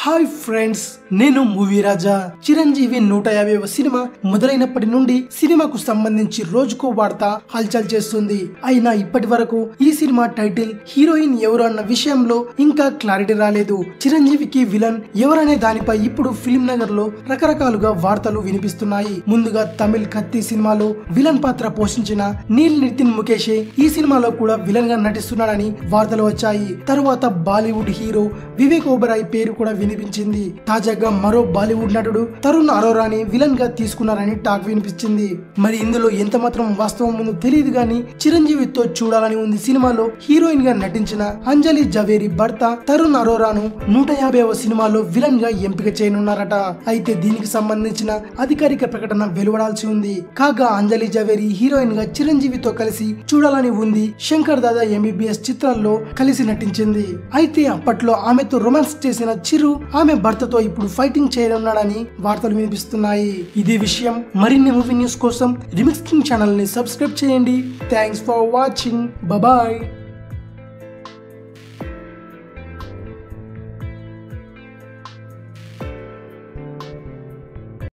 hi friends నేను movie Raja Chiranjeevi నూట యాభైవ సినిమా మొదలైనప్పటి నుండి సినిమాకు సంబంధించి రోజుకో వార్త హల్చల్ చేస్తుంది అయినా ఇప్పటి వరకు ఈ సినిమా టైటిల్ హీరోయిన్ ఎవరు అన్న విషయంలో ఇంకా క్లారిటీ రాలేదు చిరంజీవికి విలన్ ఎవరనే దానిపై ఇప్పుడు ఫిల్మ్ నగర్ లో రకరకాలుగా వార్తలు వినిపిస్తున్నాయి ముందుగా తమిళ్ కత్తి సినిమాలో విలన్ పాత్ర పోషించిన నీల్ నితిన్ ముఖేషే ఈ సినిమాలో కూడా విలన్ గా నటిస్తున్నాడని వార్తలు వచ్చాయి తరువాత బాలీవుడ్ హీరో వివేక్ ఓబరాయ్ పేరు కూడా వినిపించింది తాజాగా మరో బాలీవుడ్ నటుడు తరుణ్ అరోరాని విలన్ గా తీసుకున్నారని టాక్ వినిపించింది మరి ఇందులో ఎంత మాత్రం వాస్తవం ఉందో తెలియదు గాని చిరంజీవితో చూడాలని ఉంది సినిమాలో హీరోయిన్ గా నటించిన అంజలి జవేరి భర్త తరుణ్ అరోరాను నూట యాభైవ సినిమాలో విలన్ గా ఎంపిక చేయనున్నారట అయితే దీనికి సంబంధించిన అధికారిక ప్రకటన వెలువడాల్సి ఉంది కాగా అంజలి జవేరి హీరోయిన్ గా చిరంజీవితో కలిసి చూడాలని ఉంది శంకర్ దాదా ఎంబీబీఎస్ చిత్రాల్లో కలిసి నటించింది అయితే అప్పట్లో ఆమెతో రొమాన్స్ చేసిన చిరు ఆమె భర్తతో ఇప్పుడు ఫైటింగ్ చేయనున్నాడని వార్తలు వినిపిస్తున్నాయి ఇదే విషయం మరిన్ని మూవీ న్యూస్ కోసం రిమిక్స్ కింగ్ ఛానల్ ని సబ్స్క్రైబ్ చేయండి థ్యాంక్స్ ఫర్ వాచింగ్ బాయ్